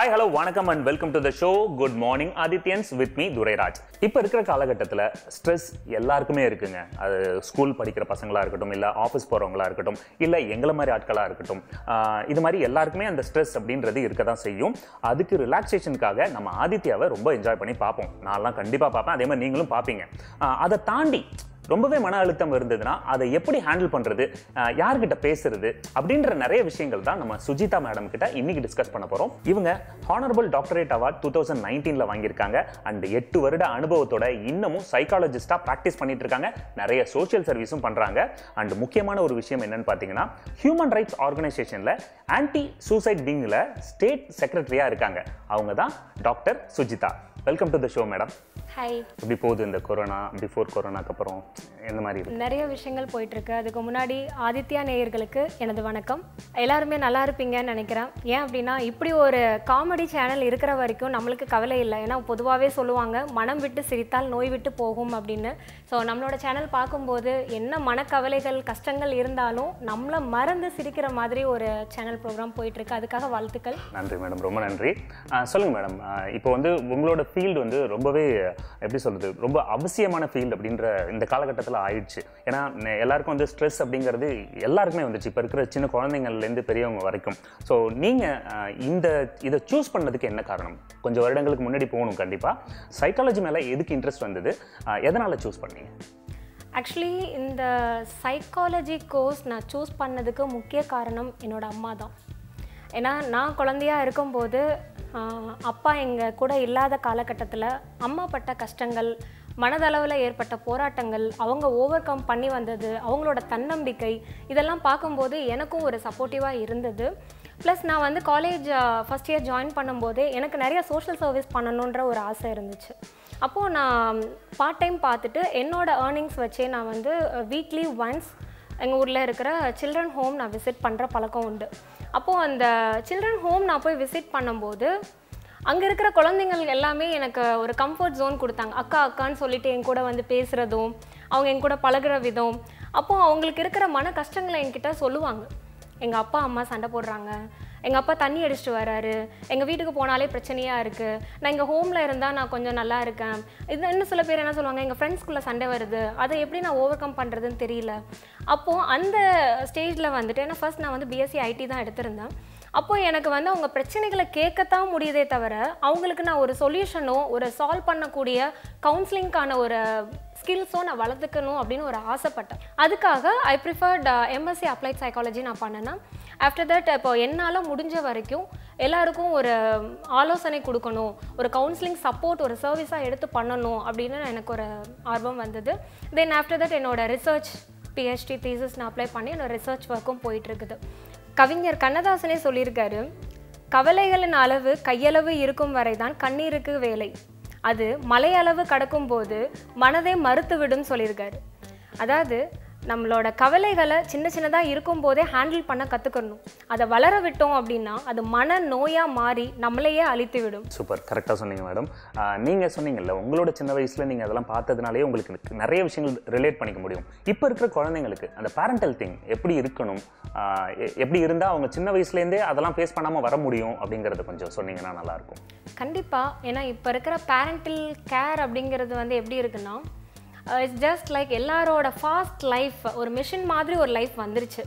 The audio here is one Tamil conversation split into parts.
ஹாய் ஹலோ வணக்கம் and welcome to the show good morning Adityans with me Durairaj இப்போ இருக்கிற காலகட்டத்தில் ஸ்ட்ரெஸ் எல்லாருக்குமே இருக்குங்க அது ஸ்கூல் படிக்கிற பசங்களா இருக்கட்டும் இல்லை ஆஃபீஸ் போகிறவங்களா இருக்கட்டும் இல்லை எங்களை மாதிரி ஆட்களாக இருக்கட்டும் ஆஹ் இது மாதிரி எல்லாருக்குமே அந்த ஸ்ட்ரெஸ் அப்படின்றது இருக்க தான் செய்யும் அதுக்கு ரிலாக்ஸேஷனுக்காக நம்ம ஆதித்யாவை ரொம்ப என்ஜாய் பண்ணி பார்ப்போம் நான்லாம் கண்டிப்பாக பார்ப்பேன் அதே மாதிரி நீங்களும் பார்ப்பீங்க ஆஹ் அதை தாண்டி ரொம்பவே மன அழுத்தம் இருந்ததுன்னா அதை எப்படி ஹேண்டில் பண்றது அஹ் யார்கிட்ட பேசுறது அப்படின்ற நிறைய விஷயங்கள் தான் நம்ம சுஜிதா மேடம் கிட்ட இன்னைக்கு டிஸ்கஸ் பண்ண போறோம் இவங்க honourable doctorate award two thousand நைன்டீன்ல வாங்கியிருக்காங்க அண்ட் எட்டு வருட அனுபவத்தோட இன்னமும் சைக்காலஜிஸ்டா ப்ராக்டிஸ் பண்ணிட்டு இருக்காங்க நிறைய சோஷியல் சர்வீஸும் பண்றாங்க அண்ட் முக்கியமான ஒரு விஷயம் என்னன்னு பார்த்தீங்கன்னா ஹியூமன் ரைட்ஸ் ஆர்கனைசேஷன்ல ஆன்டி சூசைட் விங்ல ஸ்டேட் செக்ரட்டரியா இருக்காங்க அவங்க தான் doctor Sujitha welcome to the show madam hi எப்படி போகுது இந்த கொரோனா பிஃபோர் கொரோனாக்கு அப்புறம் எந்த மாதிரி இருக்கு நிறைய விஷயங்கள் போயிட்டு இருக்கு அதுக்கு முன்னாடி ஆதித்யா நேயர்களுக்கு எனது வணக்கம் எல்லாருமே நல்லா இருப்பீங்கன்னு நினைக்கிறேன் ஏன் அப்படின்னா இப்படி ஒரு காமெடி சேனல் இருக்கிற வரைக்கும் நம்மளுக்கு கவலை இல்லை ஏன்னா பொதுவாகவே சொல்லுவாங்க மனம் விட்டு சிரித்தால் நோய் விட்டு போகும் அப்படின்னு ஸோ நம்மளோட சேனல் பார்க்கும்போது என்ன மனக்கவலைகள் கஷ்டங்கள் இருந்தாலும் நம்மளை மறந்து சிரிக்கிற மாதிரி ஒரு சேனல் ப்ரோக்ராம் போயிட்டு இருக்கு அதுக்காக வாழ்த்துக்கள் நன்றி மேடம் ரொம்ப நன்றி ஆஹ் சொல்லுங்க மேடம் ஆஹ் இப்போ வந்து உங்களோட ஃபீல்டு வந்து ரொம்பவே எப்படி சொல்றது ரொம்ப அவசியமான ஃபீல்டு அப்படின்ற இந்த காலகட்டத்தில் ஆயிடுச்சு ஏன்னா நெ- எல்லாருக்கும் வந்து ஸ்ட்ரெஸ் அப்படிங்கிறது எல்லாருக்குமே வந்துச்சு இப்போ இருக்கிற சின்ன குழந்தைங்கள்லேருந்து பெரியவங்க வரைக்கும் ஸோ நீங்கள் இந்த இதை சூஸ் பண்ணதுக்கு என்ன காரணம் கொஞ்சம் வருடங்களுக்கு முன்னாடி போகணும் கண்டிப்பாக சைக்காலஜி மேலே எதுக்கு இன்ட்ரெஸ்ட் வந்தது ஆஹ் எதனால சூஸ் பண்ணீங்க ஆக்சுவலி இந்த சைக்காலஜி கோர்ஸ் நான் சூஸ் பண்ணதுக்கு முக்கிய காரணம் என்னோட அம்மா தான் ஏன்னா நான் குழந்தையா இருக்கும்போது ஆஹ், அப்பா எங்கள் கூட இல்லாத காலகட்டத்தில் அம்மா பட்ட கஷ்டங்கள் மனதளவில் ஏற்பட்ட போராட்டங்கள் அவங்க ஓவர் கம் பண்ணி வந்தது அவங்களோட தன்னம்பிக்கை இதெல்லாம் பார்க்கும்போது எனக்கும் ஒரு சப்போர்ட்டிவாக இருந்தது ப்ளஸ் நான் வந்து காலேஜ் ஃபஸ்ட் இயர் ஜாயின் பண்ணும்போதே எனக்கு நிறைய சோஷியல் சர்வீஸ் பண்ணணுன்ற ஒரு ஆசை இருந்துச்சு அப்போது நான் பார்ட் டைம் பார்த்துட்டு என்னோட ஏர்னிங்ஸ் வச்சே நான் வந்து வீக்லி ஒன்ஸ் எங்கள் ஊரில் இருக்கிற சில்ட்ரன் ஹோம் நான் விசிட் பண்ணுற பழக்கம் உண்டு அப்போது அந்த சில்ட்ரன் ஹோம் நான் போய் விசிட் பண்ணும்போது அங்கே இருக்கிற குழந்தைங்கள் எல்லாமே எனக்கு ஒரு கம்ஃபர்ட் ஜோன் கொடுத்தாங்க அக்கா அக்கான்னு சொல்லிட்டு என் கூட வந்து பேசுகிறதும் அவங்க என் கூட பழகுற விதம் அப்போது அவங்களுக்கு இருக்கிற மன கஷ்டங்களை என்கிட்ட சொல்லுவாங்க எங்கள் அப்பா அம்மா சண்டை போடுறாங்க எங்கள் அப்பா தண்ணி அடிச்சிட்டு வராரு எங்கள் வீட்டுக்கு போனாலே பிரச்சனையாக இருக்குது நான் எங்கள் ஹோமில் இருந்தால் நான் கொஞ்சம் நல்லா இருக்கேன் இது இன்னும் சில பேர் என்ன சொல்லுவாங்க எங்கள் ஃப்ரெண்ட்ஸ்குள்ளே சண்டை வருது அதை எப்படி நான் ஓவர் கம் பண்ணுறதுன்னு தெரியல அப்போது அந்த ஸ்டேஜில் வந்துட்டு ஏன்னா ஃபர்ஸ்ட் நான் வந்து பிஎஸ்சி ஐடி தான் எடுத்திருந்தேன் அப்போ எனக்கு வந்து அவங்க பிரச்சனைகளை கேட்கத்தான் முடியுதே தவிர அவங்களுக்கு நான் ஒரு சொல்யூஷனோ ஒரு சால்வ் பண்ணக்கூடிய கவுன்சிலிங்க்கான ஒரு ஸ்கில்ஸோ நான் வளர்த்துக்கணும் அப்படின்னு ஒரு ஆசைப்பட்டேன் அதுக்காக I preferred MSc applied psychology நான் பண்ணேன்னா ஆஃப்டர் தட் இப்போ என்னால் முடிஞ்ச வரைக்கும் எல்லாருக்கும் ஒரு ஆலோசனை கொடுக்கணும் ஒரு கவுன்சிலிங் சப்போர்ட் ஒரு சர்வீஸாக எடுத்து பண்ணணும் அப்படின்னு எனக்கு ஒரு ஆர்வம் வந்தது தென் ஆஃப்டர் தட் என்னோட ரிசர்ச் பிஹெச்டி தீசஸ் நான் அப்ளை பண்ணி என்னோட ரிசர்ச் ஒர்க்கும் போயிட்டுருக்குது கவிஞர் கண்ணதாசனே சொல்லியிருக்காரு கவலைகளின் அளவு கையளவு இருக்கும் வரை தான் கண்ணீருக்கு வேலை அது மலையளவு கடக்கும்போது மனதை மறுத்துவிடும் சொல்லியிருக்காரு அதாவது நம்மளோட கவலைகளை சின்ன சின்னதாக இருக்கும்போதே ஹேண்டில் பண்ண கற்றுக்கணும் அதை வளர விட்டோம் அப்படின்னா அது மன நோயாக மாறி நம்மளையே அழித்து விடும் சூப்பர் கரெக்டாக சொன்னீங்க மேடம் நீங்கள் சொன்னீங்கல்ல உங்களோட சின்ன வயசில் நீங்கள் அதெல்லாம் பார்த்ததுனாலே உங்களுக்கு நிறைய விஷயங்கள் ரிலேட் பண்ணிக்க முடியும் இப்போ இருக்கிற குழந்தைங்களுக்கு அந்த பேரண்டல் திங் எப்படி இருக்கணும் ஆஹ் எ- எப்படி இருந்தால் அவங்க சின்ன வயசுலேருந்தே அதெல்லாம் ஃபேஸ் பண்ணாமல் வர முடியும் அப்படிங்கிறத கொஞ்சம் சொன்னீங்கன்னா நல்லாயிருக்கும் கண்டிப்பாக ஏன்னா இப்போ இருக்கிற பேரண்டல் கேர் அப்படிங்கிறது வந்து எப்படி இருக்குன்னா இட்ஸ் ஜஸ்ட் லைக் எல்லாரோட ஃபாஸ்ட் லைஃப் ஒரு மிஷின் மாதிரி ஒரு லைஃப் வந்துருச்சு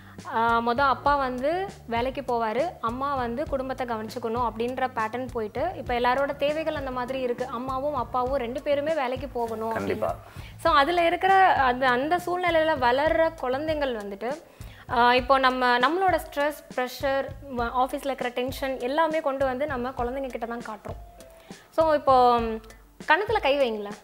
மொதல் அப்பா வந்து வேலைக்கு போவார் அம்மா வந்து குடும்பத்தை கவனிச்சுக்கணும் அப்படின்ற பேட்டர்ன் போயிட்டு இப்போ எல்லாரோட தேவைகள் அந்த மாதிரி இருக்குது அம்மாவும் அப்பாவும் ரெண்டு பேருமே வேலைக்கு போகணும் கண்டிப்பா. ஸோ அதில் இருக்கிற அந்த அந்த சூழ்நிலையில் வளர்கிற குழந்தைங்கள் வந்துட்டு ஆஹ் இப்போ நம்ம நம்மளோட ஸ்ட்ரெஸ் ப்ரெஷர் ஆஃபீஸில் இருக்கிற டென்ஷன் எல்லாமே கொண்டு வந்து நம்ம குழந்தைங்க கிட்ட தான் காட்டுறோம் ஸோ இப்போ கணத்தில் கை வைங்களேன்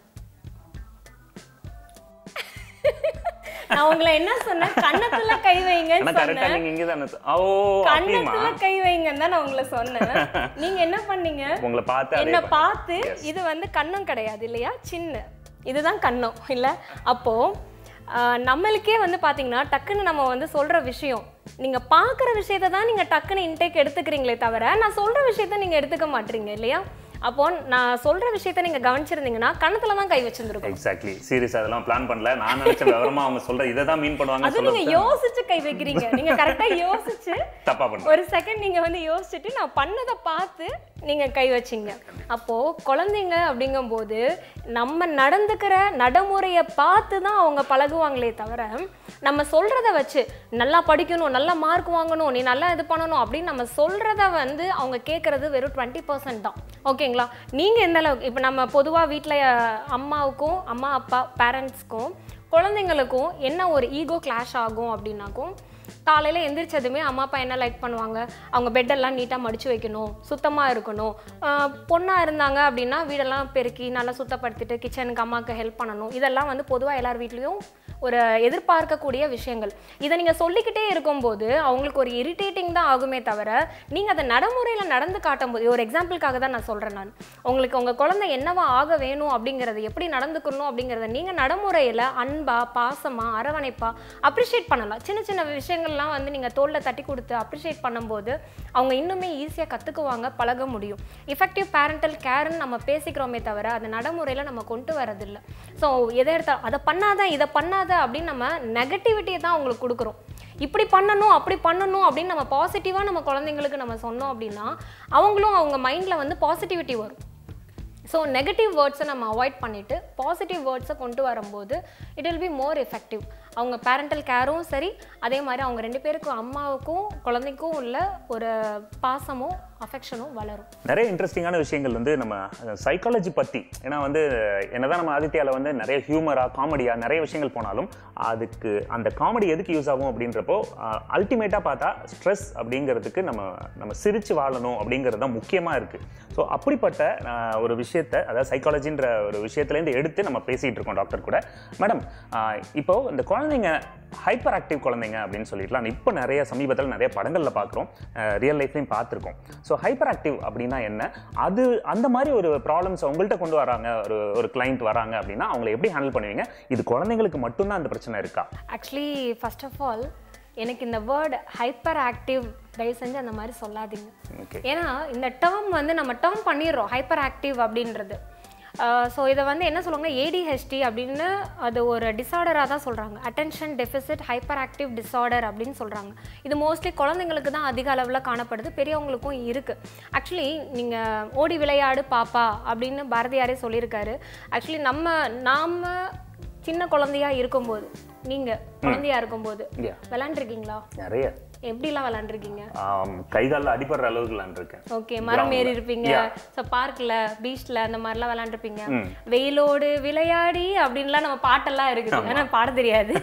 நான் உங்களை என்ன சொன்னேன் கன்னத்துல கை வைங்கன்னு ஆனால் கரெக்டாக சொன்னேன் நீங்கள் இங்கே தானே ஓ அப்படிமா கன்னத்துல கை வைங்கன்னு தான் நான் உங்களை சொன்னேன் நீங்க என்ன பண்ணீங்க உங்களை பார்த்து அதே என்ன பண்ண- பார்த்து இது வந்து கன்னம் கிடையாது இல்லையா சின்ன இதுதான் கன்னம் இல்ல அப்போ ஆஹ், நம்மளுக்கே வந்து பாத்தீங்கன்னா டக்குன்னு நம்ம வந்து சொல்ற விஷயம் நீங்க பாக்குற விஷயத்தை தான் நீங்க டக்குன்னு இன்டேக் எடுத்துக்கிறீங்களே தவிர நான் சொல்ற விஷயத்த நீங்க எடுத்துக்க மாட்டீங்க இல்லையா அப்போ நான் சொல்ற விஷயத்த நீங்க கவனிச்சிருந்தீங்கன்னா கணத்துல தான் கை வச்சிருந்துருக்கும் எக்ஸாக்ட்லி சீரியஸ் அதெல்லாம் பிளான் பண்ணல நான் நினைச்ச விவரமா அவங்க சொல்ற இதை தான் மீன் பண்ணுவாங்க அது நீங்க யோசிச்சு கை வைக்கிறீங்க நீங்க கரெக்டா யோசிச்சு தப்பா பண்ண ஒரு செகண்ட் நீங்க வந்து யோசிச்சுட்டு நான் பண்ணதை பார்த்து நீங்க கை வச்சீங்க அப்போ குழந்தைங்க அப்படிங்கும்போது நம்ம நடந்துக்கிற நடைமுறையை பார்த்து தான் அவங்க பழகுவாங்களே தவிர நம்ம சொல்றத வச்சு நல்லா படிக்கணும் நல்லா மார்க் வாங்கணும் நீ நல்லா இது பண்ணணும் அப்படின்னு நம்ம சொல்றத வந்து அவங்க கேட்கறது வெறும் டுவெண்ட்டி பர்சன்ட் தான் ஓகேங்களா நீங்க எந்த அளவுக்கு இப்போ நம்ம பொதுவா வீட்டில் அம்மாவுக்கும் அம்மா அப்பா பேரண்ட்ஸ்க்கும் குழந்தைங்களுக்கும் என்ன ஒரு ஈகோ கிளாஷ் ஆகும் அப்படின்னாக்கும் காலையில் எந்திரிச்சதுமே அம்மா அப்பா என்ன லைக் பண்ணுவாங்க அவங்க பெட்டெல்லாம் நீட்டாக மடிச்சு வைக்கணும் சுத்தமாக இருக்கணும் பொண்ணாக இருந்தாங்க அப்படின்னா வீடெல்லாம் பெருக்கி நல்லா சுத்தப்படுத்திட்டு கிச்சனுக்கு அம்மாவுக்கு ஹெல்ப் பண்ணணும் இதெல்லாம் வந்து பொதுவாக எல்லார் வீட்லேயும் ஒரு எதிர்பார்க்கக்கூடிய விஷயங்கள் இதை நீங்கள் சொல்லிக்கிட்டே இருக்கும்போது அவங்களுக்கு ஒரு இரிட்டேட்டிங் தான் ஆகுமே தவிர நீங்கள் அதை நடைமுறையில் நடந்து காட்டும்போது ஒரு எக்ஸாம்பிளுக்காக தான் நான் சொல்கிறேன் நான் உங்களுக்கு உங்கள் குழந்தை என்னவா ஆக வேணும் அப்படிங்கிறது எப்படி நடந்துக்கணும் அப்படிங்கிறத நீங்கள் நடைமுறையில் அன்பா பாசமா அரவணைப்பா அப்ரிஷியேட் பண்ணலாம் சின்ன சின்ன விஷயங்கள்லாம் வந்து நீங்கள் தோளில் தட்டி கொடுத்து அப்ரிஷியேட் பண்ணும்போது அவங்க இன்னுமே ஈஸியாக கற்றுக்குவாங்க பழக முடியும் இஃபெக்டிவ் பேரண்டல் கேர்னு நம்ம பேசிக்கிறோமே தவிர அதை நடைமுறையில் நம்ம கொண்டு வரதில்லை ஸோ எதை எடுத்தா அதை பண்ணாத இதை பண்ணாத அப்படின்னு நம்ம நெகட்டிவிட்டியை தான் அவங்களுக்கு கொடுக்குறோம் இப்படி பண்ணணும் அப்படி பண்ணணும் அப்படின்னு நம்ம பாசிட்டிவாக நம்ம குழந்தைங்களுக்கு நம்ம சொன்னோம் அப்படின்னா அவங்களும் அவங்க மைண்டில் வந்து பாசிட்டிவிட்டி வரும் ஸோ நெகட்டிவ் வேர்ட்ஸை நம்ம அவாய்ட் பண்ணிவிட்டு பாசிட்டிவ் வேர்ட்ஸை கொண்டு வரும்போது it will be more effective அவங்க பேரண்டல் கேரும் சரி அதே மாதிரி அவங்க ரெண்டு பேருக்கும் அம்மாவுக்கும் குழந்தைக்கும் உள்ள ஒரு பாசமும் அஃபெக்ஷனும் வளரும் நிறைய இன்ட்ரெஸ்டிங்கான விஷயங்கள் வந்து நம்ம சைக்காலஜி பற்றி ஏன்னா வந்து என்னதான் நம்ம ஆதித்யாவில் வந்து நிறைய ஹியூமராக காமெடியாக நிறைய விஷயங்கள் போனாலும் அதுக்கு அந்த காமெடி எதுக்கு யூஸ் ஆகும் அப்படின்றப்போ அல்டிமேட்டாக பார்த்தா ஸ்ட்ரெஸ் அப்படிங்கிறதுக்கு நம்ம நம்ம சிரித்து வாழணும் அப்படிங்கிறது தான் முக்கியமாக இருக்குது ஸோ அப்படிப்பட்ட ஆஹ், ஒரு விஷயத்தை அதாவது சைக்காலஜின்ற ஒரு விஷயத்துலேருந்து எடுத்து நம்ம பேசிகிட்டு இருக்கோம் டாக்டர் கூட மேடம் இப்போ இந்த குழந்தைங்க ஹைப்பர் ஆக்டிவ் குழந்தைங்க அப்படின்னு சொல்லிட்டுலாம் இப்போ நிறைய சமீபத்தில் நிறைய படங்களில் பார்க்குறோம் ரியல் லைஃப்லையும் பார்த்துருக்கோம் ஸோ ஹைப்பர் ஆக்டிவ் அப்படின்னா என்ன அது அந்த மாதிரி ஒரு ப்ராப்ளம்ஸ் உங்கள்கிட்ட கொண்டு வராங்க ஒரு ஒரு கிளைண்ட் வராங்க அப்படின்னா அவங்களை எப்படி ஹேண்டில் பண்ணுவீங்க இது குழந்தைங்களுக்கு மட்டும்தான் அந்த பிரச்சனை இருக்கா ஆக்சுவலி ஃபர்ஸ்ட் ஆஃப் ஆல் எனக்கு இந்த வேர்ட் ஹைப்பர் ஆக்டிவ் தயவு செஞ்சு அந்த மாதிரி சொல்லாதீங்க ஓகே ஏன்னா இந்த டேர்ம் வந்து நம்ம டேர்ம் பண்ணிடுறோம் ஹைப்பர் ஆக்டிவ் அப்படின்றது ஸோ இதை வந்து என்ன சொல்லுவாங்க ஏடிஹெச்டி அப்படின்னு அது ஒரு டிசார்டராக தான் சொல்கிறாங்க attention deficit hyper active disorder அப்படின்னு சொல்கிறாங்க இது மோஸ்ட்லி குழந்தைங்களுக்கு தான் அதிக அளவில் காணப்படுது பெரியவங்களுக்கும் இருக்குது ஆக்சுவலி நீங்கள் ஓடி விளையாடு பாப்பா அப்படின்னு பாரதியாரே சொல்லியிருக்காரு ஆக்சுவலி நம்ம நாம் சின்ன குழந்தையா இருக்கும்போது நீங்கள் குழந்தையா இருக்கும்போது Yeah. விளாண்டுருக்கீங்களா நிறைய எப்படிலாம் விளாண்டுருக்கீங்க ஆம், கை காலில் அடிபடுற அளவுக்கு விளாண்டுருக்கேன் ஓகே மரம் ஏறி இருப்பீங்க ஸோ பார்க்ல பீச்ல அந்த மாதிரிலாம் விளையாண்டுருப்பீங்க வெயிலோடு விளையாடி அப்படின்லாம் நம்ம பாட்டெல்லாம் இருக்குது ஆனா பாட தெரியாது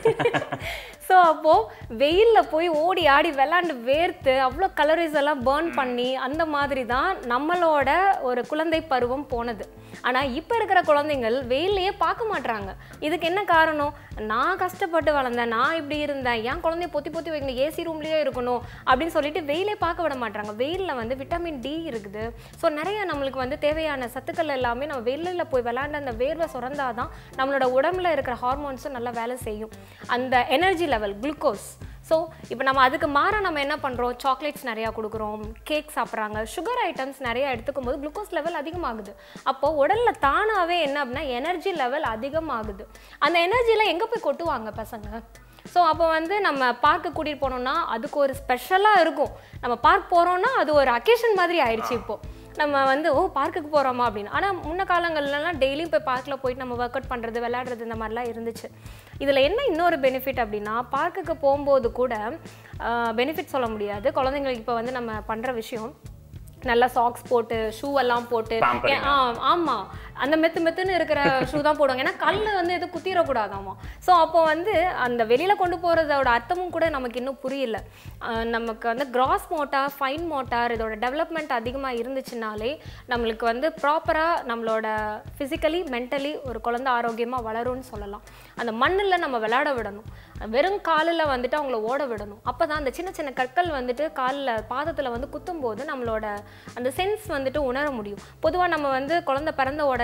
ஸோ அப்போ வெயில்ல போய் ஓடி ஆடி விளையாண்டு வேர்த்து அவ்வளோ கலரிஸ் எல்லாம் பேர்ன் பண்ணி அந்த மாதிரி தான் நம்மளோட ஒரு குழந்தை பருவம் போனது ஆனா இப்போ இருக்கிற குழந்தைங்கள் வெயிலையே பார்க்க மாட்றாங்க இதுக்கு என்ன காரணம் நான் கஷ்டப்பட்டு வளர்ந்தேன் நான் இப்படி இருந்தேன் என் குழந்தைய பொத்தி பொத்தி வைக்கணும் ஏசி ரூம்லயே இருக்கணும் அப்படின்னு சொல்லிட்டு வெயிலே பார்க்க விட மாட்றாங்க வெயிலில் வந்து விட்டமின் டி இருக்குது ஸோ நிறைய நம்மளுக்கு வந்து தேவையான சத்துக்கள் எல்லாமே நம்ம வெயிலில் போய் விளையாண்டு அந்த வேர்வை சுரந்தாதான் நம்மளோட உடம்புல இருக்கிற ஹார்மோன்ஸும் நல்லா வேலை செய்யும் அந்த எனர்ஜி லெவல் குளுக்கோஸ் ஸோ இப்போ நம்ம அதுக்கு மாற நம்ம என்ன பண்ணுறோம் சாக்லேட்ஸ் நிறையா கொடுக்குறோம் கேக் சாப்பிட்றாங்க சுகர் ஐட்டம்ஸ் நிறையா எடுத்துக்கும் போது குளுக்கோஸ் லெவல் அதிகமாகுது அப்போ உடல்ல தானாகவே என்ன அப்படின்னா எனர்ஜி லெவல் அதிகமாகுது அந்த எனர்ஜியில் எங்கே போய் கொட்டுவாங்க பசங்க ஸோ அப்போ வந்து நம்ம பார்க்கு கூட்டிகிட்டு போனோம்னா அதுக்கு ஒரு ஸ்பெஷலாக இருக்கும் நம்ம பார்க் போகிறோம்னா அது ஒரு அக்கேஷன் மாதிரி ஆயிடுச்சு இப்போது நம்ம வந்து ஓ பார்க்குக்கு போகிறோமா அப்படின்னு ஆனால் முன்ன காலங்கள்லாம் டெய்லியும் போய் பார்க்கில் போயிட்டு நம்ம ஒர்க் அவுட் பண்ணுறது விளையாடுறது இந்த மாதிரிலாம் இருந்துச்சு இதில் என்ன இன்னொரு பெனிஃபிட் அப்படின்னா பார்க்குக்கு போகும்போது கூட பெனிஃபிட் சொல்ல முடியாது குழந்தைங்களுக்கு இப்போ வந்து நம்ம பண்ணுற விஷயம் நல்லா சாக்ஸ் போட்டு ஷூ எல்லாம் போட்டு Pampering. ஆ ஆமாம் அந்த மெத்து மெத்துன்னு இருக்கிற ஷூ தான் போடுவாங்க ஏன்னா கல் வந்து எதுவும் குத்திரக்கூடாதாமா ஸோ அப்போ வந்து அந்த வெளியில் கொண்டு போகிறதோட அர்த்தமும் கூட நமக்கு இன்னும் புரியல ஆஹ் நமக்கு வந்து கிராஸ் மோட்டார் ஃபைன் மோட்டார் இதோட டெவலப்மெண்ட் அதிகமாக இருந்துச்சுனாலே நம்மளுக்கு வந்து ப்ராப்பராக நம்மளோட ஃபிசிக்கலி மென்டலி ஒரு குழந்தை ஆரோக்கியமாக வளரும்னு சொல்லலாம் அந்த மண்ணில் நம்ம விளையாட விடணும் வெறும் காலில் வந்துட்டு அவங்கள ஓட விடணும் அப்போ தான் அந்த சின்ன சின்ன கற்கள் வந்துட்டு காலில் பாதத்தில் வந்து குத்தும்போது நம்மளோட அந்த சென்ஸ் வந்துட்டு உணர முடியும் பொதுவாக நம்ம வந்து குழந்தை பிறந்த உடனே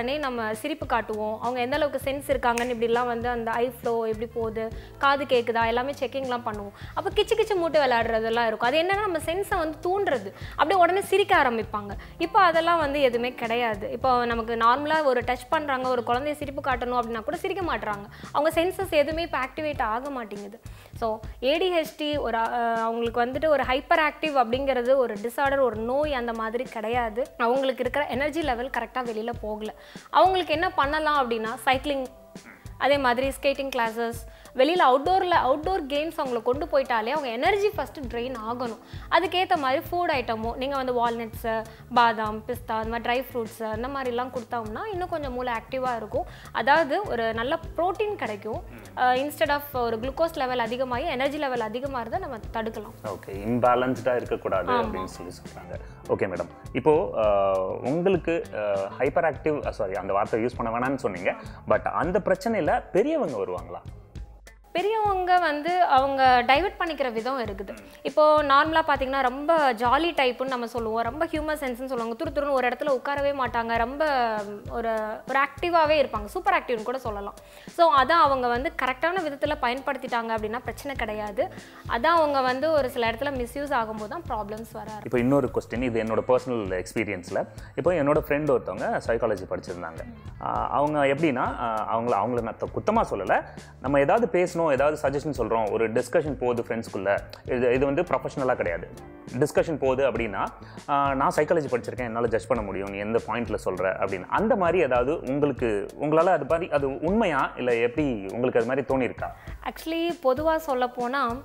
உடனே நம்ம சிரிப்பு காட்டுவோம் அவங்க எந்த அளவுக்கு சென்ஸ் இருக்காங்கன்னு இப்படிலாம் வந்து அந்த ஐ ஃப்ளோ எப்படி போகுது காது கேட்குதா எல்லாமே செக்கிங்லாம் பண்ணுவோம் அப்போ கிச்சு கிச்சு மூட்டு விளையாடுறதெல்லாம் இருக்கும் அது என்னன்னா நம்ம சென்ஸை வந்து தூண்டுறது அப்படியே உடனே சிரிக்க ஆரம்பிப்பாங்க இப்போ அதெல்லாம் வந்து எதுவுமே கிடையாது இப்போ நமக்கு நார்மலாக ஒரு டச் பண்ணுறாங்க ஒரு குழந்தைய சிரிப்பு காட்டணும் அப்படின்னா கூட சிரிக்க மாட்றாங்க அவங்க சென்சஸ் எதுவுமே இப்போ ஆக்டிவேட் ஆக மாட்டேங்குது ஸோ ஏடிஹெச்டி ஒரு அஹ், அவங்களுக்கு வந்துட்டு ஒரு ஹைப்பர் ஆக்டிவ் அப்படிங்கிறது ஒரு டிஸார்டர் ஒரு நோய் அந்த மாதிரி கிடையாது அவங்களுக்கு இருக்கிற எனர்ஜி லெவல் கரெக்டாக வெளியில் போகல அவங்களுக்கு என்ன பண்ணலாம் அப்படின்னா சைக்கிளிங் அதே மாதிரி ஸ்கேட்டிங் கிளாஸஸ் வெளியில் அவுட்டோரில் அவுட்டோர் கேம்ஸ் அவங்கள கொண்டு போயிட்டாலே அவங்க எனர்ஜி ஃபஸ்ட்டு ட்ரெயின் ஆகணும் அதுக்கேற்ற மாதிரி ஃபுட் ஐட்டமோ நீங்கள் வந்து வால்நட்ஸு பாதாம் பிஸ்தா அந்த மாதிரி ட்ரை ஃப்ரூட்ஸு அந்த மாதிரிலாம் கொடுத்தோம்னா இன்னும் கொஞ்சம் மூளை ஆக்டிவாக இருக்கும் அதாவது ஒரு நல்ல ப்ரோட்டீன் கிடைக்கும் இன்ஸ்டெட் ஆஃப் ஒரு குளுக்கோஸ் லெவல் அதிகமாகி எனர்ஜி லெவல் அதிகமாக இருந்தால் நம்ம தடுக்கலாம் ஓகே இம்பேலன்ஸ்டாக இருக்கக்கூடாது அப்படின்னு சொல்லி சொல்கிறாங்க ஓகே மேடம் இப்போது உங்களுக்கு ஹைப்பர் ஆக்டிவ் சாரி அந்த வார்த்தை யூஸ் பண்ண வேணாம்னு சொன்னீங்க பட் அந்த பிரச்சனையில் பெரியவங்க வருவாங்களா பெரியவங்க வந்து அவங்க டைவர்ட் பண்ணிக்கிற விதம் இருக்குது இப்போ நார்மலாக பார்த்தீங்கன்னா ரொம்ப ஜாலி டைப்புன்னு நம்ம சொல்லுவோம் ரொம்ப ஹியூமர் சென்ஸ்னு சொல்லுவாங்க துரு துருன்னு ஒரு இடத்துல உட்காரவே மாட்டாங்க ரொம்ப ஒரு ஒரு ஆக்டிவாகவே இருப்பாங்க சூப்பர் ஆக்டிவ்னு கூட சொல்லலாம் ஸோ அதான் அவங்க வந்து கரெக்டான விதத்தில் பயன்படுத்திட்டாங்க அப்படின்னா பிரச்சனை கிடையாது அதான் அவங்க வந்து ஒரு சில இடத்துல மிஸ்யூஸ் ஆகும்போது தான் ப்ராப்ளம்ஸ் வர இப்போ இன்னொரு கொஸ்டின் இது என்னோட பர்சனல் எக்ஸ்பீரியன்ஸில் இப்போ என்னோட ஃப்ரெண்ட் ஒருத்தவங்க சைக்காலஜி படிச்சிருந்தாங்க ஆஹ் அவங்க எப்படின்னா ஆஹ் அவங்கள அவங்கள நான் குத்தமாக சொல்லலை நம்ம ஏதாவது பேசணும் ஏதாவது சஜஷன் சொல்கிறோம் ஒரு டிஸ்கஷன் போகுது ஃப்ரெண்ட்ஸ்குள்ளே இது இது வந்து ப்ரொஃபஷனலாக கிடையாது டிஸ்கஷன் போகுது அப்படின்னா ஆஹ் நான் சைக்காலஜி படிச்சிருக்கேன் என்னால் ஜட்ஜ் பண்ண முடியும் நீ எந்த பாயிண்ட்டில் சொல்கிற அப்படின்னு அந்த மாதிரி ஏதாவது உங்களுக்கு உங்களால் அது மாதிரி அது உண்மையா இல்லை எப்படி உங்களுக்கு அது மாதிரி தோணியிருக்கா ஆக்சுவலி பொதுவாக சொல்ல போனால்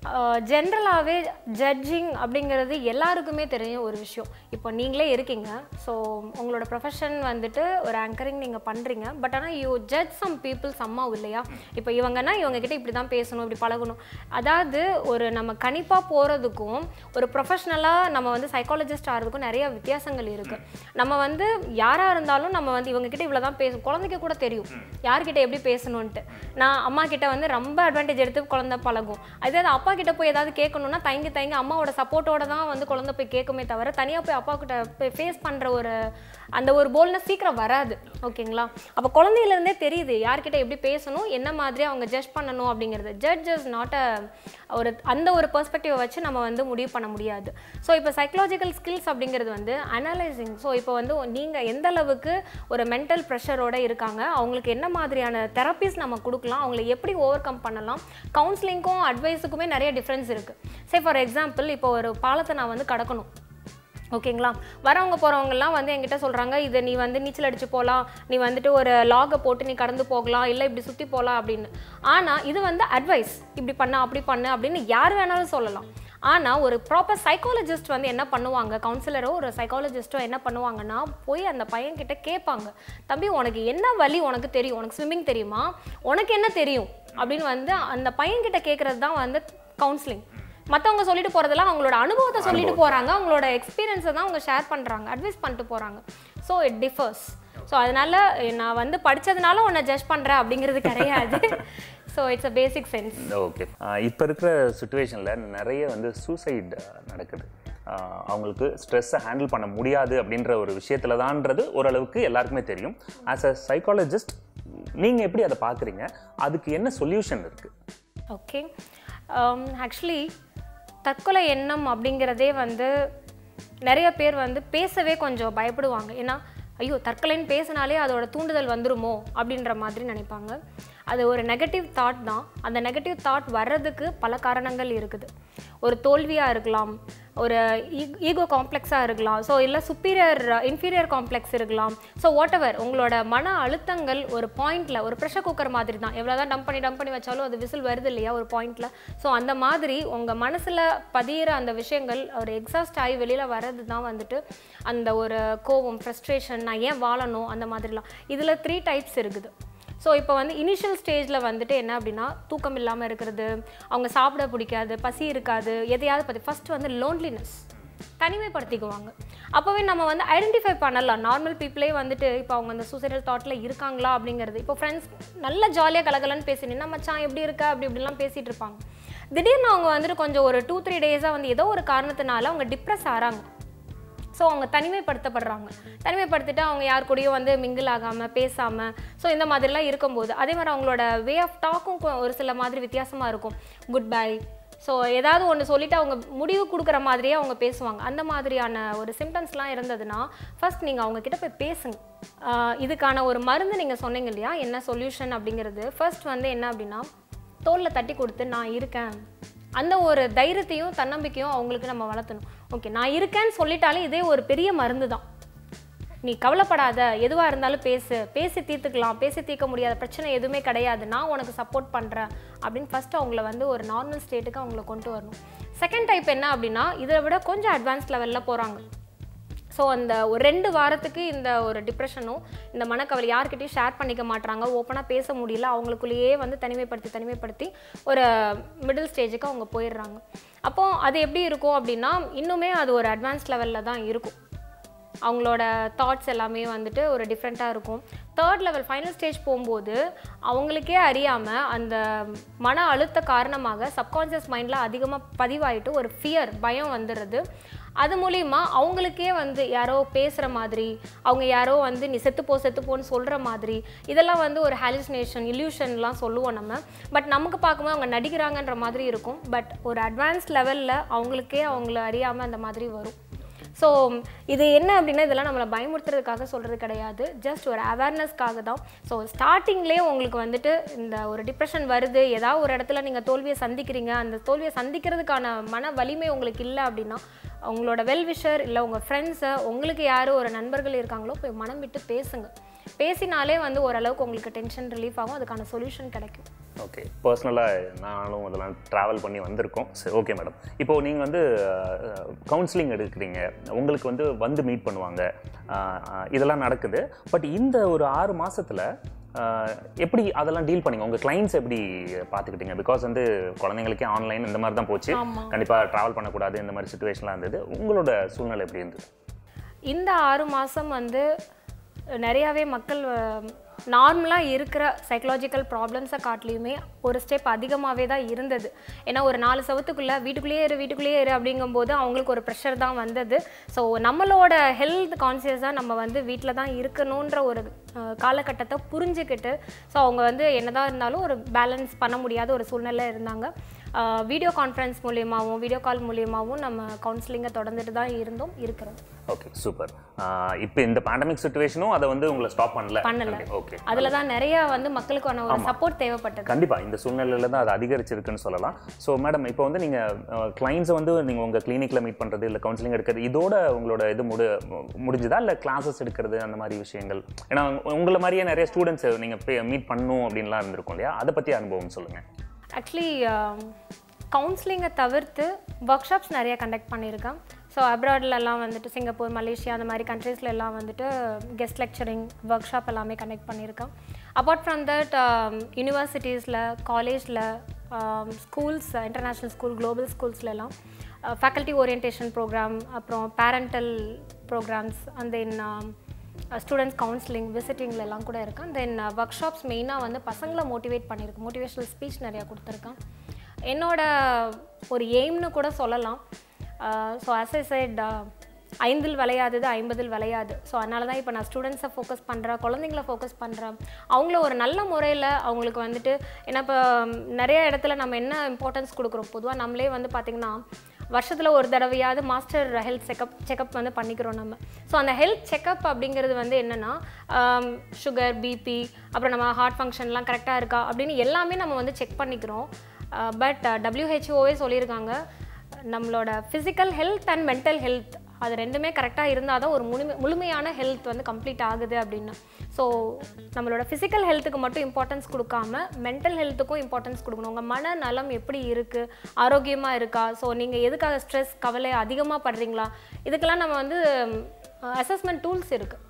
ஜென்ரலாகவே ஜட்ஜிங் அப்படிங்கிறது எல்லாருக்குமே தெரிஞ்ச ஒரு விஷயம் இப்போ நீங்களே இருக்கீங்க ஸோ உங்களோட ப்ரொஃபஷன் வந்துட்டு ஒரு ஆங்கரிங் நீங்கள் பண்ணுறீங்க பட் ஆனால் யூ ஜட்ஜ் சம் பீப்புள் சம்மாவும் இல்லையா இப்போ இவங்கன்னா இவங்க கிட்ட இப்படி தான் பேசணும் இப்படி பழகணும் அதாவது ஒரு நம்ம கணிப்பாக போகிறதுக்கும் ஒரு ப்ரொஃபஷ்னலாக நம்ம வந்து சைக்காலஜிஸ்ட் ஆகிறதுக்கும் நிறைய வித்தியாசங்கள் இருக்குது நம்ம வந்து யாராக இருந்தாலும் நம்ம வந்து இவங்க கிட்ட இவ்வளோ தான் பேசும் குழந்தைக்கு கூட தெரியும் யார்கிட்ட எப்படி பேசணுன்ட்டு நான் அம்மா கிட்ட வந்து ரொம்ப அட்வான்டேஜ் எடுத்து குழந்தை பழகும் அதே அப்பா கிட்ட போய் ஏதாவது கேட்கணும்னா தயங்கி தயங்கி அம்மாவோட சப்போர்ட்டோட தான் வந்து குழந்தை போய் கேட்குமே தவிர தனியாக போய் அப்பா கிட்ட போய் ஃபேஸ் பண்ணுற ஒரு அந்த ஒரு போல்னஸ் சீக்கிரம் வராது ஓகேங்களா அப்போ குழந்தையிலேருந்தே தெரியுது யார்கிட்ட எப்படி பேசணும் என்ன மாதிரி அவங்க ஜட்ஜ் பண்ணணும் அப்படிங்கிறது ஜட்ஜ் இஸ் நாட் அ ஒரு அந்த ஒரு பெர்ஸ்பெக்டிவை வச்சு நம்ம வந்து முடிவு பண்ண முடியாது ஸோ இப்போ சைக்கலாஜிக்கல் ஸ்கில்ஸ் அப்படிங்கிறது வந்து அனலைசிங் ஸோ இப்போ வந்து நீங்கள் எந்த அளவுக்கு ஒரு மென்டல் ப்ரெஷரோட இருக்காங்க அவங்களுக்கு என்ன மாதிரியான தெரப்பிஸ் நம்ம கொடுக்கலாம் அவங்களை எப்படி ஓவர் கம் பண்ணலாம் கவுன்சிலிங்க்கும் அட்வைஸுக்குமே நிறைய டிஃப்ரென்ஸ் இருக்குது சே ஃபார் எக்ஸாம்பிள் இப்போ ஒரு பாலத்தை நான் வந்து கடக்கணும் ஓகேங்களா வரவங்க போகிறவங்கலாம் வந்து என்கிட்ட சொல்கிறாங்க இதை நீ வந்து நீச்சல் அடிச்சு போகலாம் நீ வந்துட்டு ஒரு லாகை போட்டு நீ கடந்து போகலாம் இல்லை இப்படி சுற்றி போகலாம் அப்படின்னு ஆனால் இது வந்து அட்வைஸ் இப்படி பண்ண அப்படி பண்ணு அப்படின்னு யார் வேணாலும் சொல்லலாம் ஆனால் ஒரு ப்ராப்பர் சைக்காலஜிஸ்ட் வந்து என்ன பண்ணுவாங்க கவுன்சிலரோ ஒரு சைக்காலஜிஸ்ட்டோ என்ன பண்ணுவாங்கன்னா போய் அந்த பையன்கிட்ட கேட்பாங்க தம்பி உனக்கு என்ன வழி உனக்கு தெரியும் உனக்கு ஸ்விம்மிங் தெரியுமா உனக்கு என்ன தெரியும் அப்படின்னு வந்து அந்த பையன்கிட்ட கேட்குறது தான் வந்து கவுன்சிலிங் மற்றவங்க சொல்லிட்டு போகிறதெல்லாம் அவங்களோட அனுபவத்தை சொல்லிட்டு போகிறாங்க அவங்களோட எக்ஸ்பீரியன்ஸை தான் அவங்க ஷேர் பண்ணுறாங்க அட்வைஸ் பண்ணிட்டு போகிறாங்க ஸோ இட் டிஃபர்ஸ் ஸோ அதனால நான் வந்து படித்ததுனால உன்னை ஜட்ஜ் பண்ணுறேன் அப்படிங்கிறது கிடையாது so it's a basic sense okay இப்போ இருக்கிற சுச்சுவேஷனில் நிறைய வந்து சூசைட் நடக்குது ஆஹ் அவங்களுக்கு ஸ்ட்ரெஸ்ஸை ஹேண்டில் பண்ண முடியாது அப்படின்ற ஒரு விஷயத்துல தான்ன்றது ஓரளவுக்கு எல்லாருக்குமே தெரியும் ஆஸ் அ சைக்காலஜிஸ்ட் நீங்கள் எப்படி அதை பார்க்குறீங்க அதுக்கு என்ன சொல்யூஷன் இருக்குது ஓகே ஆக்சுவலி தற்கொலை எண்ணம் அப்படிங்கிறதே வந்து நிறைய பேர் வந்து பேசவே கொஞ்சம் பயப்படுவாங்க ஏன்னா ஐயோ தற்கொலைன்னு பேசினாலே அதோட தூண்டுதல் வந்துருமோ அப்படின்ற மாதிரி நினைப்பாங்க அது ஒரு நெகட்டிவ் தாட் தான் அந்த நெகட்டிவ் தாட் வர்றதுக்கு பல காரணங்கள் இருக்குது ஒரு தோல்வியாக இருக்கலாம் ஒரு ஈகோ காம்ப்ளெக்ஸாக இருக்கலாம் ஸோ இல்லை சுப்பீரியர் இன்ஃபீரியர் காம்ப்ளெக்ஸ் இருக்கலாம் ஸோ வாட் எவர் உங்களோட மன அழுத்தங்கள் ஒரு பாயிண்டில் ஒரு ப்ரெஷர் குக்கர் மாதிரி தான் எவ்வளோ தான் டம்ப் பண்ணி டம்ப் பண்ணி வச்சாலும் அது விசில் வருது இல்லையா ஒரு பாயிண்டில் ஸோ அந்த மாதிரி உங்கள் மனசில் பதியிற அந்த விஷயங்கள் ஒரு எக்ஸாஸ்ட் ஆகி வெளியில் வர்றது தான் வந்துட்டு அந்த ஒரு கோவம் ஃப்ரஸ்ட்ரேஷன் நான் ஏன் வாழணும் அந்த மாதிரிலாம் இதில் த்ரீ டைப்ஸ் இருக்குது ஸோ இப்போ வந்து இனிஷியல் ஸ்டேஜில் வந்துட்டு என்ன அப்படின்னா தூக்கம் இல்லாமல் இருக்கிறது அவங்க சாப்பிட பிடிக்காது பசி இருக்காது எதையாவது பற்றி ஃபஸ்ட்டு வந்து லோன்லினஸ் தனிமைப்படுத்திக்குவாங்க அப்போவே நம்ம வந்து ஐடென்டிஃபை பண்ணலாம் நார்மல் பீப்புளே வந்துட்டு இப்போ அவங்க அந்த சூசைடல் தாட்டில் இருக்காங்களா அப்படிங்கிறது இப்போ ஃப்ரெண்ட்ஸ் நல்ல ஜாலியாக கலகலன்னு பேசி என்ன மச்சான் எப்படி இருக்க அப்படி இப்படிலாம் பேசிகிட்டு இருப்பாங்க திடீர்னு அவங்க வந்துட்டு கொஞ்சம் ஒரு டூ த்ரீ டேஸாக வந்து ஏதோ ஒரு காரணத்தினால அவங்க டிப்ரெஸ் ஆகிறாங்க ஸோ அவங்க தனிமைப்படுத்தப்படுறாங்க தனிமைப்படுத்திட்டு அவங்க யார் கூடயும் வந்து மிங்கிள் ஆகாமல் பேசாமல் ஸோ இந்த மாதிரிலாம் இருக்கும்போது அதே மாதிரி அவங்களோட வே ஆஃப் டாக்கும் ஒரு சில மாதிரி வித்தியாசமாக இருக்கும் குட் பை ஸோ ஏதாவது ஒன்று சொல்லிட்டு அவங்க முடிவு கொடுக்குற மாதிரியே அவங்க பேசுவாங்க அந்த மாதிரியான ஒரு சிம்டம்ஸ்லாம் இருந்ததுன்னா ஃபர்ஸ்ட் நீங்கள் அவங்க கிட்ட போய் பேசுங்க ஆஹ் இதுக்கான ஒரு மருந்து நீங்கள் சொன்னீங்க இல்லையா என்ன சொல்யூஷன் அப்படிங்கிறது ஃபர்ஸ்ட் வந்து என்ன அப்படின்னா தோளில் தட்டி கொடுத்து நான் இருக்கேன் அந்த ஒரு தைரியத்தையும் தன்னம்பிக்கையும் அவங்களுக்கு நம்ம வளர்த்தணும் ஓகே நான் இருக்கேன்னு சொல்லிட்டாலே இதே ஒரு பெரிய மருந்து தான் நீ கவலைப்படாத எதுவாக இருந்தாலும் பேசு பேசி தீர்த்துக்கலாம் பேசி தீர்க்க முடியாத பிரச்சனை எதுவுமே கிடையாது நான் உனக்கு சப்போர்ட் பண்ணுறேன் அப்படின்னு ஃபர்ஸ்ட் அவங்கள வந்து ஒரு நார்மல் ஸ்டேட்டுக்கு அவங்கள கொண்டு வரணும் செகண்ட் டைப் என்ன அப்படின்னா இதை விட கொஞ்சம் அட்வான்ஸ் லெவலில் போகிறாங்க ஸோ அந்த ஒரு ரெண்டு வாரத்துக்கு இந்த ஒரு டிப்ரெஷனும் இந்த மனக்கவலை யார்கிட்டயும் ஷேர் பண்ணிக்க மாட்றாங்க ஓப்பனாக பேச முடியல அவங்களுக்குள்ளேயே வந்து தனிமைப்படுத்தி தனிமைப்படுத்தி ஒரு மிடில் ஸ்டேஜுக்கு அவங்க போயிடுறாங்க அப்போ அது எப்படி இருக்கும் அப்படின்னா இன்னுமே அது ஒரு அட்வான்ஸ் லெவலில் தான் இருக்கும் அவங்களோட தாட்ஸ் எல்லாமே வந்துட்டு ஒரு டிஃப்ரெண்ட்டாக இருக்கும் தேர்ட் லெவல் ஃபைனல் ஸ்டேஜ் போகும்போது அவங்களுக்கே அறியாமல் அந்த மன அழுத்த காரணமாக சப்கான்ஷியஸ் மைண்டில் அதிகமாக பதிவாயிட்டு ஒரு ஃபியர் பயம் வந்துடுறது அது மூலிமா அவங்களுக்கே வந்து யாரோ பேசுகிற மாதிரி அவங்க யாரோ வந்து நீ செத்துப்போ செத்துப்போன்னு சொல்கிற மாதிரி இதெல்லாம் வந்து ஒரு ஹாலுசினேஷன் இல்யூஷன்லாம் சொல்லுவோம் நம்ம பட் நமக்கு பார்க்கும்போது அவங்க நடிக்கிறாங்கன்ற மாதிரி இருக்கும் பட் ஒரு அட்வான்ஸ் லெவலில் அவங்களுக்கே அவங்கள அறியாமல் அந்த மாதிரி வரும் ஸோ இது என்ன அப்படின்னா இதெல்லாம் நம்மளை பயமுறுத்துறதுக்காக சொல்கிறது கிடையாது ஜஸ்ட் ஒரு அவேர்னஸ்க்காக தான் ஸோ ஸ்டார்டிங்லேயே உங்களுக்கு வந்துட்டு இந்த ஒரு டிப்ரெஷன் வருது ஏதாவது ஒரு இடத்துல நீங்கள் தோல்வியை சந்திக்கிறீங்க அந்த தோல்வியை சந்திக்கிறதுக்கான மன வலிமை உங்களுக்கு இல்லை அப்படின்னா உங்களோட வெல்விஷர் இல்லை உங்கள் ஃப்ரெண்ட்ஸை உங்களுக்கு யார் ஒரு நண்பர்கள் இருக்காங்களோ போய் மனம் விட்டு பேசுங்க பேசினாலே வந்து ஓரளவுக்கு உங்களுக்கு டென்ஷன் ரிலீஃப் ஆகும் அதுக்கான சொல்யூஷன் கிடைக்கும் ஓகே பர்சனலாக நானும் அதெல்லாம் ட்ராவல் பண்ணி வந்திருக்கோம் சரி ஓகே மேடம் இப்போது நீங்கள் வந்து கவுன்சிலிங் எடுக்கிறீங்க உங்களுக்கு வந்து வந்து மீட் பண்ணுவாங்க அஹ், அஹ், இதெல்லாம் நடக்குது பட் இந்த ஒரு ஆறு மாசத்துல அஹ், எப்படி அதெல்லாம் டீல் பண்ணீங்க உங்கள் கிளைண்ட்ஸ் எப்படி பார்த்துக்கிட்டீங்க பிகாஸ் வந்து குழந்தைங்களுக்கே ஆன்லைன் இந்த மாதிரி தான் போச்சு ஆமா. கண்டிப்பாக ட்ராவல் பண்ணக்கூடாது இந்த மாதிரி சுச்சுவேஷன்லாம் இருந்தது உங்களோட சூழ்நிலை எப்படி இருந்தது இந்த ஆறு மாதம் வந்து நிறையாவே மக்கள் நார்மலாக இருக்கிற சைக்கலாஜிக்கல் ப்ராப்ளம்ஸை காட்டிலையுமே ஒரு ஸ்டெப் அதிகமாகவே தான் இருந்தது ஏன்னா ஒரு நாலு சவத்துக்குள்ளே வீட்டுக்குள்ளேயே இரு வீட்டுக்குள்ளேயே இரு அப்படிங்கும்போது அவங்களுக்கு ஒரு ப்ரெஷர் தான் வந்தது ஸோ நம்மளோட ஹெல்த் கான்சியஸாக நம்ம வந்து வீட்டில் தான் இருக்கணுன்ற ஒரு அஹ், காலகட்டத்தை புரிஞ்சுக்கிட்டு ஸோ அவங்க வந்து என்னதான் இருந்தாலும் ஒரு பேலன்ஸ் பண்ண முடியாத ஒரு சூழ்நிலை இருந்தாங்க வீடியோ கான்ஃபரன்ஸ் மூலியமாகவும் வீடியோ கால் மூலியமாகவும் நம்ம கவுன்சிலிங்கை தொடர்ந்துட்டு தான் இருந்தோம் இருக்கிறோம் ஓகே சூப்பர் இப்போ இந்த பேண்டமிக் சுச்சுவேஷனும் அதை வந்து உங்களை ஸ்டாப் பண்ணல பண்ணல. ஓகே அதில் தான் நிறைய வந்து மக்களுக்கான ஒரு சப்போர்ட் தேவைப்பட்டது கண்டிப்பா இந்த சூழ்நிலையில தான் அது அதிகரிச்சிருக்குன்னு சொல்லலாம் ஸோ மேடம் இப்போ வந்து நீங்க கிளைண்ட்ஸை வந்து நீங்க உங்க கிளினிக்ல மீட் பண்றது இல்ல கவுன்சிலிங் எடுக்கிறது இதோட உங்களோட இது முடி முடிஞ்சுதா இல்ல கிளாஸஸ் எடுக்கிறது அந்த மாதிரி விஷயங்கள் ஏன்னா உங்க- உங்களை மாதிரியே நிறைய ஸ்டூடெண்ட்ஸ் நீங்க மீட் பண்ணணும் அப்படின்லாம் இருந்திருக்கும் இல்லையா அதை பத்தி அனுபவம் சொல்லுங்க ஆக்சுவலி கவுன்சிலிங்கை தவிர்த்து ஒர்க் ஷாப்ஸ் நிறைய கண்டக்ட் பண்ணியிருக்கேன் ஸோ அப்ராட்லலாம் வந்துட்டு சிங்கப்பூர் மலேசியா அந்த மாதிரி countries-ல எல்லாம் வந்துட்டு கெஸ்ட் லெக்சரிங் ஒர்க் ஷாப் எல்லாமே கண்டக்ட் பண்ணியிருக்கேன் அப்பார்ட் ஃப்ரம் தட் யூனிவர்சிட்டிஸில் காலேஜில் ஸ்கூல்ஸ் இன்டர்நேஷ்னல் ஸ்கூல் குளோபல் ஸ்கூல்ஸ்லலாம் ஃபேக்கல்ட்டி ஓரியன்டேஷன் ப்ரோக்ராம் அப்புறம் parental programmes and then students counselling விசிட்டிங்ல எல்லாம் கூட இருக்கேன் தென் ஒர்க் ஷாப்ஸ் மெயினாக வந்து பசங்களை மோட்டிவேட் பண்ணியிருக்கேன் மோட்டிவேஷனல் ஸ்பீச் நிறையா கொடுத்துருக்கேன் என்னோட ஒரு எய்ம்னு கூட சொல்லலாம் so as I said uh, ஐந்தில் விளையாதது ஐம்பதில் விளையாது ஸோ அதனால தான் இப்போ நான் ஸ்டூடெண்ட்ஸை ஃபோக்கஸ் பண்ணுறேன் குழந்தைங்கள ஃபோக்கஸ் பண்ணுறேன் அவங்கள ஒரு நல்ல முறையில் அவங்களுக்கு வந்துட்டு ஏன்னா இப்போ நிறைய இடத்துல நம்ம என்ன இம்பார்ட்டன்ஸ் கொடுக்குறோம் பொதுவாக நம்மளே வந்து பார்த்திங்கன்னா வருஷத்தில் ஒரு தடவையாவது மாஸ்டர் ஹெல்த் செக்கப் செக்கப் வந்து பண்ணிக்கிறோம் நம்ம ஸோ அந்த ஹெல்த் செக்கப் அப்படிங்கிறது வந்து என்னென்னா சுகர் பிபி அப்புறம் நம்ம ஹார்ட் ஃபங்க்ஷன்லாம் கரெக்டாக இருக்கா அப்படின்னு எல்லாமே நம்ம வந்து செக் பண்ணிக்கிறோம் பட் டபிள்யூஹெச்ஓவே சொல்லியிருக்காங்க நம்மளோட physical health and mental health அது ரெண்டுமே கரெக்டாக இருந்தால் தான் ஒரு முழுமை முழுமையான ஹெல்த் வந்து கம்ப்ளீட் ஆகுது அப்படின்னு ஸோ நம்மளோட ஃபிசிக்கல் ஹெல்த்துக்கு மட்டும் இம்பார்ட்டன்ஸ் கொடுக்காம மென்டல் ஹெல்த்துக்கும் இம்பார்ட்டன்ஸ் கொடுக்கணும் உங்கள் மனநலம் எப்படி இருக்குது ஆரோக்கியமாக இருக்கா ஸோ நீங்கள் எதுக்காக ஸ்ட்ரெஸ் கவலை அதிகமாக படுறீங்களா இதுக்கெல்லாம் நம்ம வந்து அசஸ்மெண்ட் டூல்ஸ் இருக்குது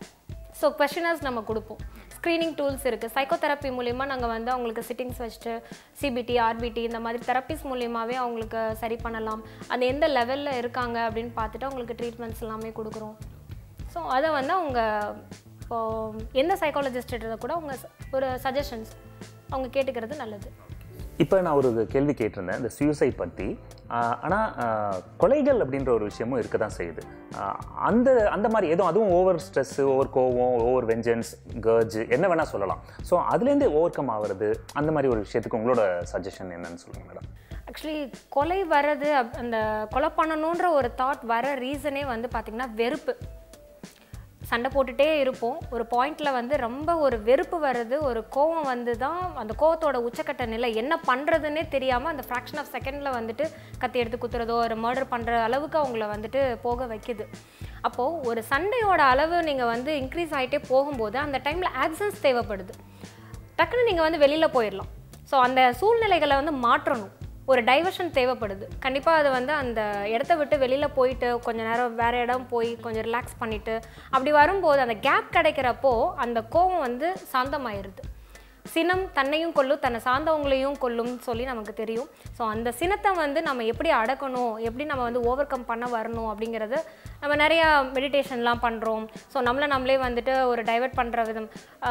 ஸோ கொஷினர்ஸ் நம்ம கொடுப்போம் ஸ்க்ரீனிங் டூல்ஸ் இருக்குது சைக்கோதெரப்பி மூலிமா நாங்கள் வந்து அவங்களுக்கு சிட்டிங்ஸ் வச்சுட்டு சிபிடி ஆர்பிடி இந்த மாதிரி தெரப்பிஸ் மூலியமாகவே அவங்களுக்கு சரி பண்ணலாம் அந்த எந்த லெவலில் இருக்காங்க அப்படின்னு பார்த்துட்டு அவங்களுக்கு ட்ரீட்மெண்ட்ஸ் எல்லாமே கொடுக்குறோம் ஸோ அதை வந்து அவங்க இப்போ எந்த சைக்காலஜிஸ்ட்டு கூட அவங்க ச- ஒரு சஜஷன்ஸ் அவங்க கேட்டுக்கிறது நல்லது இப்போ நான் ஒரு கேள்வி கேட்டிருந்தேன் இந்த சுயசைட் பற்றி ஆனால் கொலைகள் அப்படின்ற ஒரு விஷயமும் இருக்க தான் செய்யுது ஆஹ் அந்த அந்த மாதிரி ஏதோ அதுவும் ஓவர் ஸ்ட்ரெஸ்ஸு ஓவர் கோவம் ஓவர் வெஞ்சன்ஸ் கர்ஜ் என்ன வேணால் சொல்லலாம் ஸோ அதுலேருந்து ஓவர் கம் ஆகிறது அந்த மாதிரி ஒரு விஷயத்துக்கு உங்களோட சஜஷன் என்னன்னு சொல்லுங்கள் மேடம் ஆக்சுவலி கொலை வர்றது அப்- அந்த கொலை பண்ணணுன்ற ஒரு தாட் வர ரீசனே வந்து பார்த்திங்கன்னா வெறுப்பு சண்டை போட்டுட்டே இருப்போம் ஒரு பாயிண்ட்ல வந்து ரொம்ப ஒரு வெறுப்பு வருது ஒரு கோவம் வந்து தான் அந்த கோவத்தோட உச்சக்கட்ட நிலை என்ன பண்ணுறதுன்னே தெரியாமல் அந்த ஃப்ராக்ஷன் ஆஃப் செகண்டில் வந்துட்டு கத்தி எடுத்து குத்துறதோ ஒரு மர்டர் பண்ணுற அளவுக்கு அவங்கள வந்துட்டு போக வைக்குது அப்போது ஒரு சண்டையோட அளவு நீங்கள் வந்து இன்க்ரீஸ் ஆகிட்டே போகும்போது அந்த டைமில் ஆக்சன்ஸ் தேவைப்படுது டக்குன்னு நீங்கள் வந்து வெளியில் போயிடலாம் ஸோ அந்த சூழ்நிலைகளை வந்து மாற்றணும் ஒரு டைவர்ஷன் தேவைப்படுது கண்டிப்பாக அது வந்து அந்த இடத்த விட்டு வெளியில் போயிட்டு கொஞ்ச நேரம் வேறு இடம் போய் கொஞ்சம் ரிலாக்ஸ் பண்ணிவிட்டு அப்படி வரும்போது அந்த கேப் கிடைக்கிறப்போ அந்த கோவம் வந்து சாந்தமாயிருது சினம் தன்னையும் கொல்லும் தன்னை சார்ந்தவங்களையும் கொல்லும்னு சொல்லி நமக்கு தெரியும் ஸோ அந்த சினத்தை வந்து நம்ம எப்படி அடக்கணும் எப்படி நம்ம வந்து ஓவர் கம் பண்ண வரணும் அப்படிங்கிறது நம்ம நிறையா மெடிடேஷன்லாம் பண்ணுறோம் ஸோ நம்மளை நம்மளே வந்துட்டு ஒரு டைவர்ட் பண்ணுற விதம்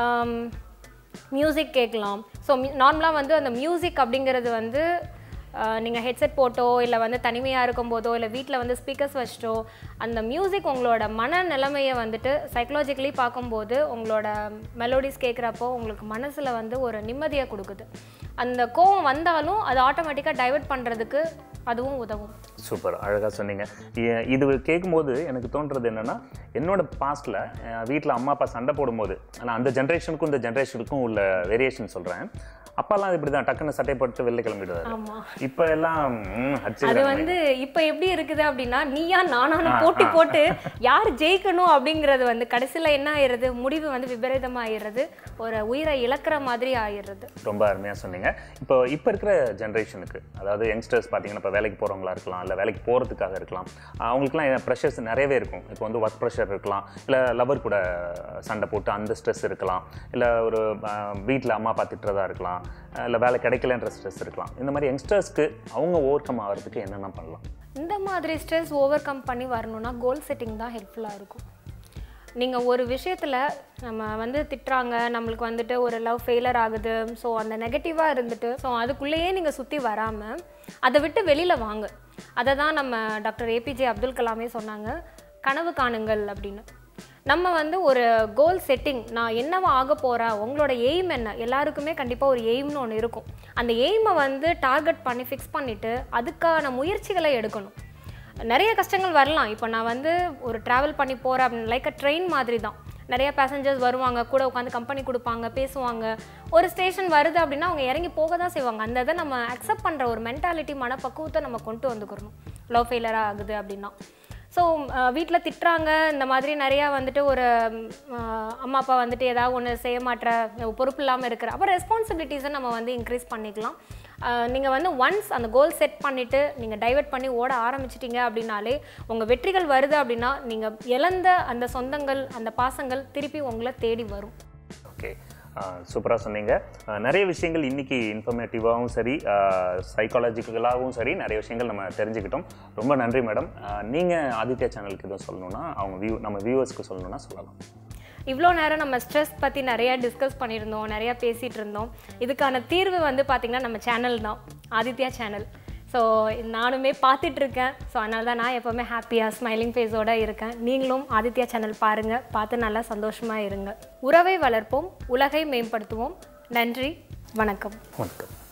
மியூசிக் கேட்கலாம் ஸோ நார்மலாக வந்து அந்த மியூசிக் அப்படிங்கிறது வந்து நீங்கள் ஹெட்செட் போட்டோ இல்லை வந்து தனிமையாக இருக்கும்போதோ இல்லை வீட்டில் வந்து ஸ்பீக்கர்ஸ் வச்சிட்டோ அந்த மியூசிக் உங்களோட மன நிலைமையை வந்துட்டு சைக்கலாஜிக்கலி பார்க்கும்போது உங்களோட மெலோடிஸ் கேட்குறப்போ உங்களுக்கு மனசில் வந்து ஒரு நிம்மதியை கொடுக்குது அந்த கோவம் வந்தாலும் அது ஆட்டோமேட்டிக்காக டைவர்ட் பண்ணுறதுக்கு அதுவும் உதவும் சூப்பர் அழகாக சொன்னீங்க இ- இது கேட்கும்போது எனக்கு தோன்றது என்னன்னா என்னோட பாஸ்டில் வீட்டில் அம்மா அப்பா சண்டை போடும்போது ஆனால் அந்த ஜென்ரேஷனுக்கும் இந்த ஜென்ரேஷனுக்கும் உள்ள வேரியேஷன் சொல்கிறேன் அப்பாலாம் இப்படி தான் டக்குன்னு சட்டை போட்டு வெளில கிளம்பிடுவாரு ஆமாம் இப்போ எல்லாம் ம், அது அடிச்சுக்கிறாங்க. வந்து இப்போ எப்படி இருக்குது அப்படின்னா நீயா நானானு போட்டி போட்டு யார் ஜெயிக்கணும் அப்படிங்கிறது வந்து கடைசியில் என்ன ஆயிடுறது முடிவு வந்து விபரீதமா ஆயிடுறது ஒரு உயிரை இழக்கிற மாதிரி ஆயிடுறது ரொம்ப அருமையாக சொன்னீங்க இப்போ இப்போ இருக்கிற ஜென்ரேஷனுக்கு அதாவது யங்ஸ்டர்ஸ் பார்த்தீங்கன்னா இப்போ வேலைக்கு போகிறவங்களா இருக்கலாம் இல்லை வேலைக்கு போகிறதுக்காக இருக்கலாம் அவங்களுக்குலாம் ப்ரெஷர்ஸ் நிறையவே இருக்கும் இப்போ வந்து ஒர்க் ப்ரெஷர் இருக்கலாம் இல்லை லவர் கூட சண்டை போட்டு அந்த ஸ்ட்ரெஸ் இருக்கலாம் இல்லை ஒரு வீட்டில் அம்மா அப்பா திட்டுறதா இருக்கலாம் இல்லை வேலை கிடைக்கலன்ற ஸ்ட்ரெஸ் இருக்கலாம் இந்த மாதிரி யங்ஸ்டர்ஸ்க்கு அவங்க ஓவர் கம் ஆகிறதுக்கு என்னென்ன பண்ணலாம் இந்த மாதிரி ஸ்ட்ரெஸ் ஓவர் கம் பண்ணி வரணும்னா கோல் செட்டிங் தான் ஹெல்ப்ஃபுல்லாக இருக்கும் நீங்கள் ஒரு விஷயத்தில் நம்ம வந்து திட்டுறாங்க நம்மளுக்கு வந்துட்டு ஒரு லவ் ஃபெயிலர் ஆகுது ஸோ அந்த நெகட்டிவாக இருந்துட்டு ஸோ அதுக்குள்ளேயே நீங்கள் சுற்றி வராமல் அதை விட்டு வெளியில் வாங்க அதை தான் நம்ம டாக்டர் ஏபிஜே அப்துல் கலாமே சொன்னாங்க கனவு காணுங்கள் அப்படின்னு நம்ம வந்து ஒரு கோல் செட்டிங் நான் என்னவா ஆக போகிறேன் உங்களோட எய்ம் என்ன எல்லாருக்குமே கண்டிப்பாக ஒரு எய்ம்னு ஒன்று இருக்கும் அந்த எய்மை வந்து டார்கெட் பண்ணி ஃபிக்ஸ் பண்ணிவிட்டு அதுக்கான முயற்சிகளை எடுக்கணும் நிறைய கஷ்டங்கள் வரலாம் இப்போ நான் வந்து ஒரு ட்ராவல் பண்ணி போகிறேன் அப்படின்னு லைக் அ ட்ரெயின் மாதிரி தான் நிறைய பேசஞ்சர்ஸ் வருவாங்க கூட உட்காந்து கம்பெனி கொடுப்பாங்க பேசுவாங்க ஒரு ஸ்டேஷன் வருது அப்படின்னா அவங்க இறங்கி போக தான் செய்வாங்க அந்த இதை நம்ம அக்செப்ட் பண்ணுற ஒரு மென்டாலிட்டி மனப்பக்குவத்தை நம்ம கொண்டு வந்துக்கிறணும் லவ் ஃபெயிலராக ஆகுது அப்படின்னா ஸோ வீட்டில் திட்டுறாங்க இந்த மாதிரி நிறையா வந்துட்டு ஒரு ம், அஹ், அம்மா அப்பா வந்துட்டு ஏதாவது ஒன்று செய்ய மாட்டேற பொறுப்பு இல்லாமல் இருக்கிற அப்போ ரெஸ்பான்சிபிலிட்டிஸை நம்ம வந்து இன்க்ரீஸ் பண்ணிக்கலாம் நீங்கள் வந்து ஒன்ஸ் அந்த கோல் செட் பண்ணிவிட்டு நீங்கள் டைவர்ட் பண்ணி ஓட ஆரம்பிச்சிட்டிங்க அப்படின்னாலே உங்கள் வெற்றிகள் வருது அப்படின்னா நீங்கள் இழந்த அந்த சொந்தங்கள் அந்த பாசங்கள் திருப்பி உங்களை தேடி வரும் ஓகே சூப்பராக சொன்னீங்க அஹ், நிறைய விஷயங்கள் இன்னைக்கு இன்ஃபர்மேட்டிவாகவும் சரி சைக்காலஜிக்கலாகவும் சரி நிறைய விஷயங்கள் நம்ம தெரிஞ்சுக்கிட்டோம் ரொம்ப நன்றி மேடம் நீங்கள் ஆதித்யா சேனலுக்கு எதுவும் சொல்லணும்னா அவங்க வியூ நம்ம வியூவர்ஸ்க்கு சொல்லணும்னா சொல்லலாம் இவ்வளோ நேரம் நம்ம ஸ்ட்ரெஸ் பற்றி நிறையா டிஸ்கஸ் பண்ணியிருந்தோம் நிறையா பேசிகிட்டு இருந்தோம் இதுக்கான தீர்வு வந்து பார்த்திங்கன்னா நம்ம சேனல் தான் ஆதித்யா சேனல் ஸோ நானுமே பார்த்துட்டு இருக்கேன் ஸோ அதனால தான் நான் எப்போவுமே ஹாப்பியாக ஸ்மைலிங் ஃபேஸோடு இருக்கேன் நீங்களும் ஆதித்யா சேனல் பாருங்கள் பார்த்து நல்லா சந்தோஷமாக இருங்க உறவை வளர்ப்போம் உலகை மேம்படுத்துவோம் நன்றி வணக்கம் வணக்கம்